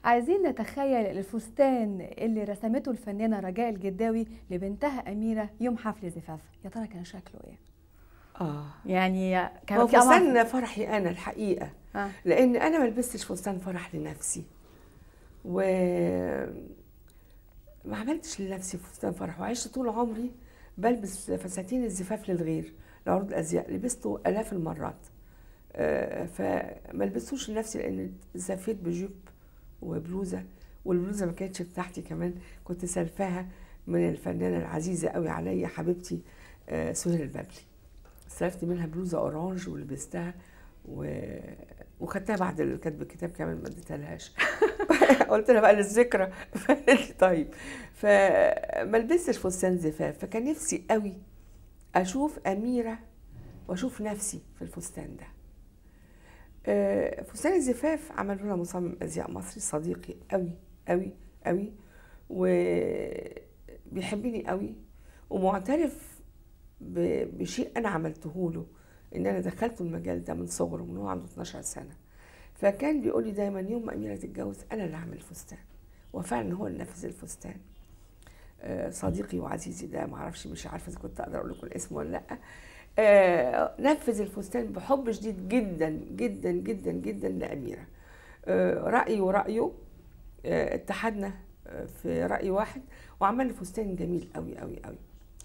عايزين نتخيل الفستان اللي رسمته الفنانة رجاء الجداوي لبنتها أميرة يوم حفل زفافها يا ترى كان شكله إيه؟ اه يعني كان هو في أمر- فستان فرحي انا الحقيقه آه. لان انا ما لبستش فستان فرح لنفسي و ما عملتش لنفسي فستان فرح وعشت طول عمري بلبس فساتين الزفاف للغير لعروض الازياء لبسته الاف المرات آه، فما لبستوش لنفسي لان زفيت بجيب وبلوزه والبلوزه ما كانتش بتاعتي كمان كنت سلفاها من الفنانه العزيزه قوي عليا حبيبتي آه، سهير البابلي استلفت منها بلوزه اورانج ولبستها و... وخدتها بعد ال- كاتب الكتاب كمان ما اديتهالهاش قلت لها بقى للذكرى فقالت لي طيب فما لبستش فستان زفاف فكان نفسي قوي اشوف اميره واشوف نفسي في الفستان ده آه، فستان الزفاف عملوا لنا مصمم ازياء مصري صديقي قوي قوي قوي وبيحبني قوي ومعترف ب- بشيء انا عملته له ان انا دخلته المجال ده من صغره من هو عنده 12 سنه فكان بيقول لي دايما يوم ما اميره تتجوز انا اللي هعمل الفستان وفعلا هو اللي نفذ الفستان آه، صديقي وعزيزي ده معرفش مش عارفه اذا كنت اقدر اقول لكم الاسم ولا لا آه، نفذ الفستان بحب شديد جدا جدا جدا جدا لاميره آه، رايي ورايه آه، اتحدنا آه، في راي واحد وعمل لي فستان جميل قوي قوي قوي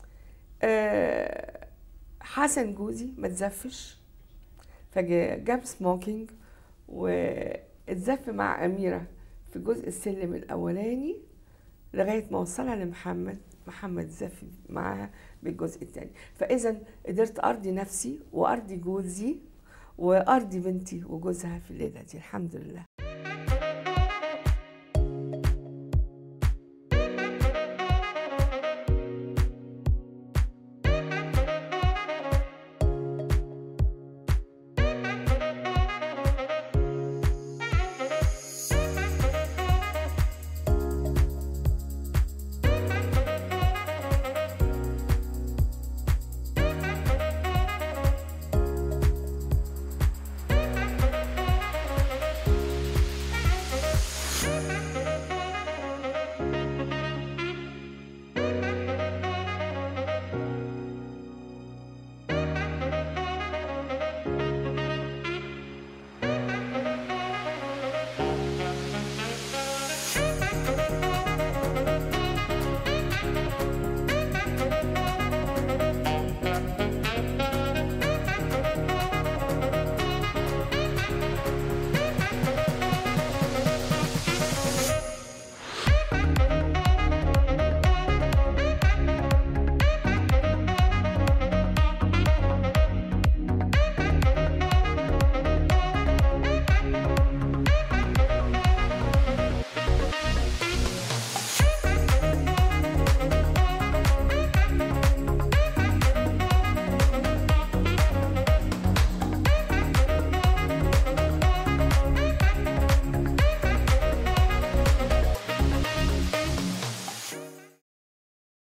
آه، حسن جوزي ما تزفش فجاب سموكينج واتزف مع أميرة في جزء السلم الأولاني لغاية ما وصلها لمحمد محمد زف معاها بالجزء الثاني فإذا قدرت أرضي نفسي وأرضي جوزي وأرضي بنتي وجوزها في الليلة دي الحمد لله